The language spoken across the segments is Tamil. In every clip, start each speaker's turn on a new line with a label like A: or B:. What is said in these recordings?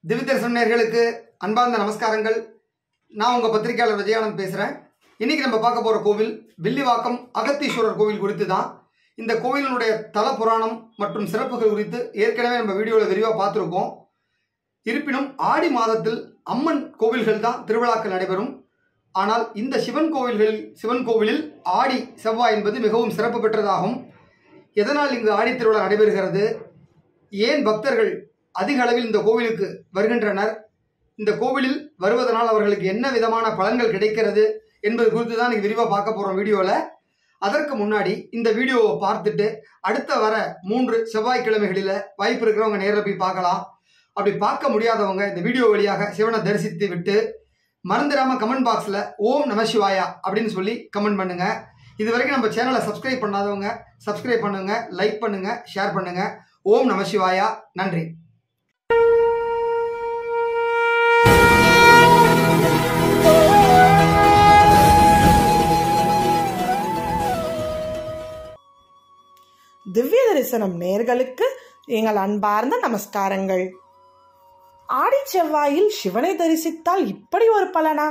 A: திவ்ய தரிசனம் நேர்களுக்கு அன்பார்ந்த நமஸ்காரங்கள் நான் உங்கள் பத்திரிகையாளர் விஜயானந்த் பேசுகிறேன் இன்னைக்கு நம்ம பார்க்க போகிற கோவில் வில்லிவாக்கம் அகத்தீஸ்வரர் கோவில் குறித்து தான் இந்த கோவிலினுடைய தல புராணம் மற்றும் சிறப்புகள் குறித்து ஏற்கனவே நம்ம வீடியோவில் விரிவாக பார்த்துருக்கோம் இருப்பினும் ஆடி மாதத்தில் அம்மன் கோவில்கள் தான் திருவிழாக்கள் நடைபெறும் ஆனால் இந்த சிவன் கோவில்களில் சிவன் கோவிலில் ஆடி செவ்வாய் என்பது மிகவும் சிறப்பு பெற்றதாகும் எதனால் இங்கு ஆடி திருவிழா நடைபெறுகிறது ஏன் பக்தர்கள் அதிக அளவில் இந்த கோவிலுக்கு வருகின்றனர் இந்த கோவிலில் வருவதனால் அவர்களுக்கு என்ன விதமான பலன்கள் கிடைக்கிறது என்பது குறித்து தான் இன்னைக்கு விரிவாக பார்க்க போகிறோம் வீடியோவில் அதற்கு முன்னாடி இந்த வீடியோவை பார்த்துட்டு அடுத்த வர மூன்று செவ்வாய்க்கிழமைகளில் வாய்ப்பு இருக்கிறவங்க நேரில் போய் பார்க்கலாம் அப்படி பார்க்க முடியாதவங்க இந்த வீடியோ வழியாக சிவனை தரிசித்து விட்டு மறந்துடாம கமெண்ட் பாக்ஸில் ஓம் நம சிவாயா அப்படின்னு சொல்லி கமெண்ட் பண்ணுங்க இது வரைக்கும் நம்ம சேனலை சப்ஸ்கிரைப் பண்ணாதவங்க சப்ஸ்கிரைப் பண்ணுங்க லைக் பண்ணுங்க ஷேர் பண்ணுங்க ஓம் நம சிவாயா நன்றி
B: திவ்ய தரிசனம் நேர்களுக்கு எங்கள் அன்பார்ந்த நமஸ்காரங்கள் ஆடி செவ்வாயில் சிவனை தரிசித்தால் இப்படி ஒரு பலனா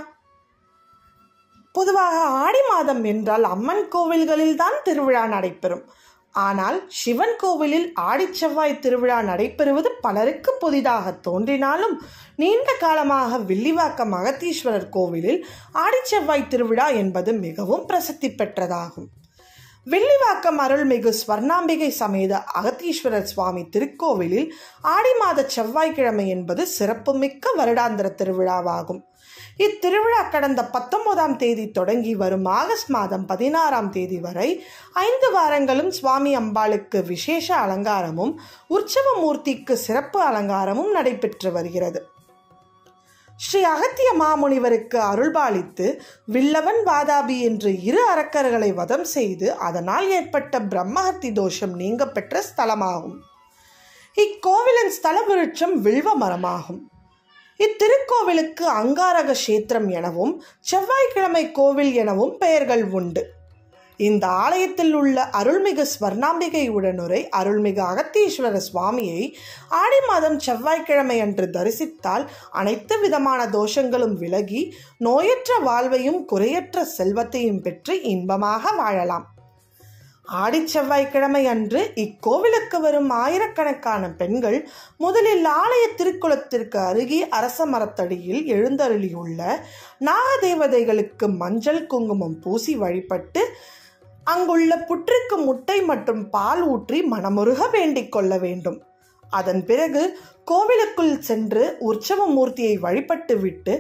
B: பொதுவாக ஆடி மாதம் என்றால் அம்மன் கோவில்களில் தான் திருவிழா நடைபெறும் ஆனால் சிவன் கோவிலில் ஆடி செவ்வாய் திருவிழா நடைபெறுவது பலருக்கு புதிதாக தோன்றினாலும் நீண்ட காலமாக வில்லிவாக்கம் அகத்தீஸ்வரர் கோவிலில் ஆடி செவ்வாய் திருவிழா என்பது மிகவும் பிரசித்தி பெற்றதாகும் வெள்ளிவாக்கம் அருள்மிகு ஸ்வர்ணாம்பிகை சமேத அகத்தீஸ்வரர் சுவாமி திருக்கோவிலில் ஆடி மாத செவ்வாய்க்கிழமை என்பது சிறப்புமிக்க வருடாந்திர திருவிழாவாகும் இத்திருவிழா கடந்த பத்தொன்பதாம் தேதி தொடங்கி வரும் ஆகஸ்ட் மாதம் பதினாறாம் தேதி வரை ஐந்து வாரங்களும் சுவாமி அம்பாளுக்கு விசேஷ அலங்காரமும் உற்சவ மூர்த்திக்கு சிறப்பு அலங்காரமும் நடைபெற்று வருகிறது ஸ்ரீ அகத்திய மாமுனிவருக்கு அருள்பாலித்து வில்லவன் வாதாபி என்று இரு அரக்கர்களை வதம் செய்து அதனால் ஏற்பட்ட பிரம்மஹத்தி தோஷம் நீங்க பெற்ற ஸ்தலமாகும் இக்கோவிலின் ஸ்தல விருட்சம் வில்வ மரமாகும் இத்திருக்கோவிலுக்கு அங்காரக கஷேத்திரம் எனவும் செவ்வாய்க்கிழமை கோவில் எனவும் பெயர்கள் உண்டு இந்த ஆலயத்தில் உள்ள அருள்மிகு ஸ்வர்ணாம்பிகை உடனுரை அருள்மிகு அகத்தீஸ்வர சுவாமியை ஆடி மாதம் செவ்வாய்க்கிழமை அன்று தரிசித்தால் அனைத்து விதமான தோஷங்களும் விலகி நோயற்ற வாழ்வையும் குறையற்ற செல்வத்தையும் பெற்று இன்பமாக வாழலாம் ஆடி செவ்வாய்க்கிழமை அன்று இக்கோவிலுக்கு வரும் ஆயிரக்கணக்கான பெண்கள் முதலில் ஆலய திருக்குளத்திற்கு அருகே அரச மரத்தடியில் எழுந்தருளியுள்ள நாகதேவதைகளுக்கு மஞ்சள் குங்குமம் பூசி வழிபட்டு அங்குள்ள புற்றுக்கு முட்டை மற்றும் பால் ஊற்றி மனமுருக வேண்டிக் கொள்ள வேண்டும் அதன் பிறகு கோவிலுக்குள் சென்று உற்சவ மூர்த்தியை வழிபட்டு விட்டு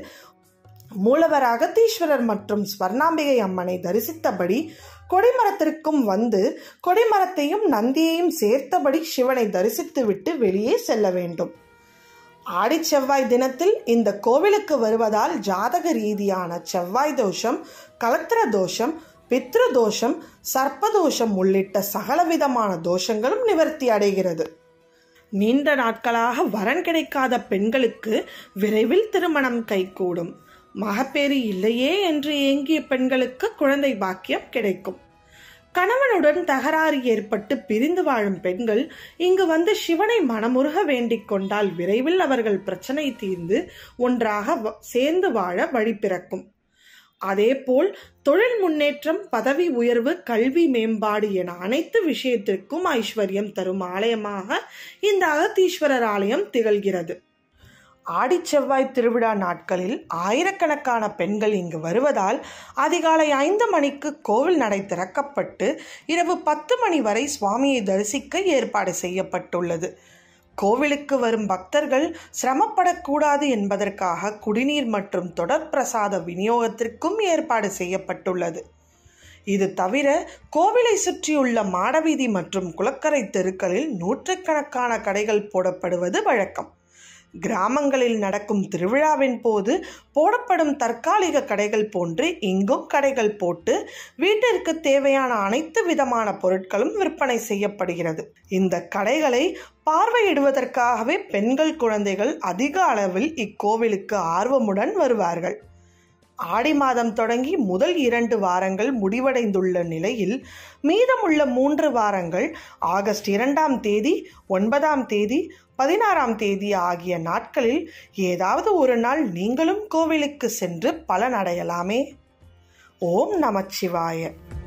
B: மூலவர் அகத்தீஸ்வரர் மற்றும் ஸ்வர்ணாம்பிகை அம்மனை தரிசித்தபடி கொடிமரத்திற்கும் வந்து கொடிமரத்தையும் நந்தியையும் சேர்த்தபடி சிவனை தரிசித்துவிட்டு வெளியே செல்ல வேண்டும் ஆடி செவ்வாய் தினத்தில் இந்த கோவிலுக்கு வருவதால் ஜாதக ரீதியான செவ்வாய் தோஷம் கலத்திர தோஷம் பித்ரு தோஷம் சர்ப்பதோஷம் உள்ளிட்ட சகலவிதமான தோஷங்களும் நிவர்த்தி அடைகிறது நீண்ட நாட்களாக வரன் கிடைக்காத பெண்களுக்கு விரைவில் திருமணம் கைகூடும் மகப்பேறு இல்லையே என்று ஏங்கிய பெண்களுக்கு குழந்தை பாக்கியம் கிடைக்கும் கணவனுடன் தகராறு ஏற்பட்டு பிரிந்து வாழும் பெண்கள் இங்கு வந்து சிவனை மனமுருக வேண்டிக் கொண்டால் விரைவில் அவர்கள் பிரச்சனை தீர்ந்து ஒன்றாக சேர்ந்து வாழ வழி பிறக்கும் அதேபோல் தொழில் முன்னேற்றம் பதவி உயர்வு கல்வி மேம்பாடு என அனைத்து விஷயத்திற்கும் ஐஸ்வர்யம் தரும் ஆலயமாக இந்த அகத்தீஸ்வரர் ஆலயம் திகழ்கிறது ஆடி செவ்வாய் திருவிழா நாட்களில் ஆயிரக்கணக்கான பெண்கள் இங்கு வருவதால் அதிகாலை ஐந்து மணிக்கு கோவில் நடை திறக்கப்பட்டு இரவு பத்து மணி வரை சுவாமியை தரிசிக்க ஏற்பாடு செய்யப்பட்டுள்ளது கோவிலுக்கு வரும் பக்தர்கள் சிரமப்படக்கூடாது என்பதற்காக குடிநீர் மற்றும் தொடர் பிரசாத விநியோகத்திற்கும் ஏற்பாடு செய்யப்பட்டுள்ளது இது தவிர கோவிலை சுற்றியுள்ள மாடவீதி மற்றும் குளக்கரை தெருக்களில் நூற்றுக்கணக்கான கடைகள் போடப்படுவது வழக்கம் கிராமங்களில் நடக்கும் திருவிழாவின் போது போடப்படும் தற்காலிக கடைகள் போன்று இங்கும் கடைகள் போட்டு வீட்டிற்கு தேவையான அனைத்து விதமான பொருட்களும் விற்பனை செய்யப்படுகிறது இந்த கடைகளை பார்வையிடுவதற்காகவே பெண்கள் குழந்தைகள் அதிக அளவில் இக்கோவிலுக்கு ஆர்வமுடன் வருவார்கள் ஆடி மாதம் தொடங்கி முதல் இரண்டு வாரங்கள் முடிவடைந்துள்ள நிலையில் மீதமுள்ள மூன்று வாரங்கள் ஆகஸ்ட் இரண்டாம் தேதி ஒன்பதாம் தேதி பதினாறாம் தேதி ஆகிய நாட்களில் ஏதாவது ஒரு நாள் நீங்களும் கோவிலுக்கு சென்று பலனடையலாமே ஓம் நமச்சிவாய